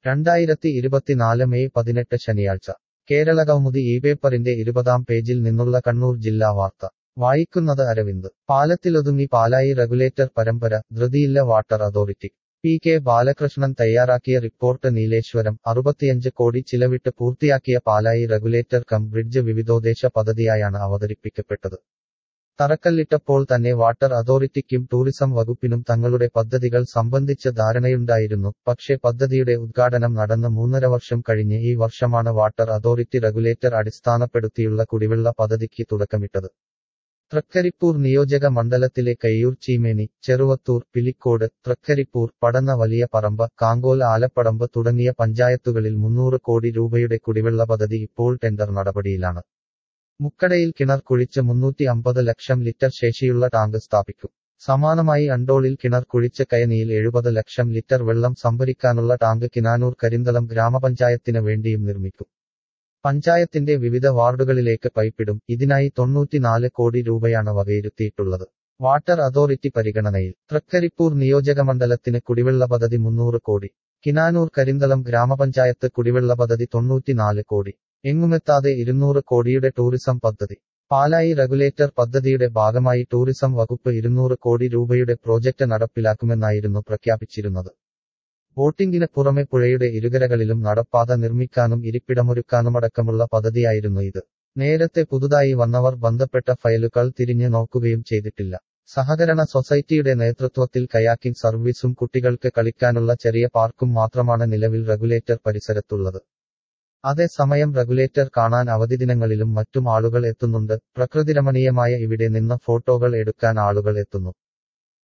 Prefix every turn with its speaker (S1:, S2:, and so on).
S1: രണ്ടായിരത്തി ഇരുപത്തിനാല് മെയ് പതിനെട്ട് ശനിയാഴ്ച കേരള കൗമുദി ഈ പേപ്പറിന്റെ ഇരുപതാം പേജിൽ നിന്നുള്ള കണ്ണൂർ ജില്ലാ വാർത്ത വായിക്കുന്നത് അരവിന്ദ് പാലത്തിലൊതുങ്ങി പാലായി റെഗുലേറ്റർ പരമ്പര ധൃതിയില്ല water authority P K Balakrishnan തയ്യാറാക്കിയ റിപ്പോർട്ട് നീലേശ്വരം അറുപത്തിയഞ്ച് കോടി ചിലവിട്ട് പൂർത്തിയാക്കിയ പാലായി റെഗുലേറ്റർ കം ബ്രിഡ്ജ് വിവിധോദ്ദേശ പദ്ധതിയായാണ് അവതരിപ്പിക്കപ്പെട്ടത് തറക്കല്ലിട്ടപ്പോൾ തന്നെ വാട്ടർ അതോറിറ്റിക്കും ടൂറിസം വകുപ്പിനും തങ്ങളുടെ പദ്ധതികൾ സംബന്ധിച്ച് ധാരണയുണ്ടായിരുന്നു പക്ഷേ പദ്ധതിയുടെ ഉദ്ഘാടനം നടന്ന് മൂന്നര വർഷം കഴിഞ്ഞ് ഈ വർഷമാണ് വാട്ടർ അതോറിറ്റി റെഗുലേറ്റർ അടിസ്ഥാനപ്പെടുത്തിയുള്ള കുടിവെള്ള പദ്ധതിക്ക് തുടക്കമിട്ടത് തൃക്കരിപ്പൂർ നിയോജക മണ്ഡലത്തിലെ കയ്യൂർ ചീമേനി ചെറുവത്തൂർ പിലിക്കോട് തൃക്കരിപ്പൂർ പടന്ന വലിയ പറമ്പ് കാങ്കോൽ ആലപ്പടമ്പ് തുടങ്ങിയ പഞ്ചായത്തുകളിൽ മുന്നൂറ് കോടി രൂപയുടെ കുടിവെള്ള പദ്ധതി ഇപ്പോൾ ടെൻഡർ നടപടിയിലാണ് മുക്കടയിൽ കിണർ കുഴിച്ച് മുന്നൂറ്റി അമ്പത് ലക്ഷം ലിറ്റർ ശേഷിയുള്ള ടാങ്ക് സ്ഥാപിക്കും സമാനമായി അണ്ടോളിൽ കിണർ കുഴിച്ച് കയനിയിൽ എഴുപത് ലക്ഷം ലിറ്റർ വെള്ളം സംഭരിക്കാനുള്ള ടാങ്ക് കിനാനൂർ കരിന്തളം ഗ്രാമപഞ്ചായത്തിന് വേണ്ടിയും നിർമ്മിക്കും പഞ്ചായത്തിന്റെ വിവിധ വാർഡുകളിലേക്ക് പൈപ്പിടും ഇതിനായി തൊണ്ണൂറ്റിനാല് കോടി രൂപയാണ് വകയിരുത്തിയിട്ടുള്ളത് വാട്ടർ അതോറിറ്റി പരിഗണനയിൽ തൃക്കരിപ്പൂർ നിയോജകമണ്ഡലത്തിന് കുടിവെള്ള പദ്ധതി മുന്നൂറ് കോടി കിനാനൂർ കരിന്തളം ഗ്രാമപഞ്ചായത്ത് കുടിവെള്ള പദ്ധതി തൊണ്ണൂറ്റിനാല് കോടി എങ്ങുമെത്താതെ ഇരുന്നൂറ് കോടിയുടെ ടൂറിസം പദ്ധതി പാലായി റെഗുലേറ്റർ പദ്ധതിയുടെ ഭാഗമായി ടൂറിസം വകുപ്പ് ഇരുന്നൂറ് കോടി രൂപയുടെ പ്രോജക്റ്റ് നടപ്പിലാക്കുമെന്നായിരുന്നു പ്രഖ്യാപിച്ചിരുന്നത് ബോട്ടിംഗിന് പുറമെ പുഴയുടെ ഇരുകരകളിലും നടപ്പാത നിർമ്മിക്കാനും ഇരിപ്പിടമൊരുക്കാനുമടക്കമുള്ള പദ്ധതിയായിരുന്നു ഇത് നേരത്തെ പുതുതായി വന്നവർ ബന്ധപ്പെട്ട ഫയലുകൾ തിരിഞ്ഞു നോക്കുകയും ചെയ്തിട്ടില്ല സഹകരണ സൊസൈറ്റിയുടെ നേതൃത്വത്തിൽ കയാക്കിംഗ് സർവീസും കുട്ടികൾക്ക് കളിക്കാനുള്ള ചെറിയ പാർക്കും മാത്രമാണ് നിലവിൽ റെഗുലേറ്റർ പരിസരത്തുള്ളത് അതേസമയം റെഗുലേറ്റർ കാണാൻ അവധി ദിനങ്ങളിലും മറ്റും ആളുകൾ എത്തുന്നുണ്ട് പ്രകൃതിരമണീയമായ ഇവിടെ നിന്ന് ഫോട്ടോകൾ എടുക്കാൻ ആളുകൾ എത്തുന്നു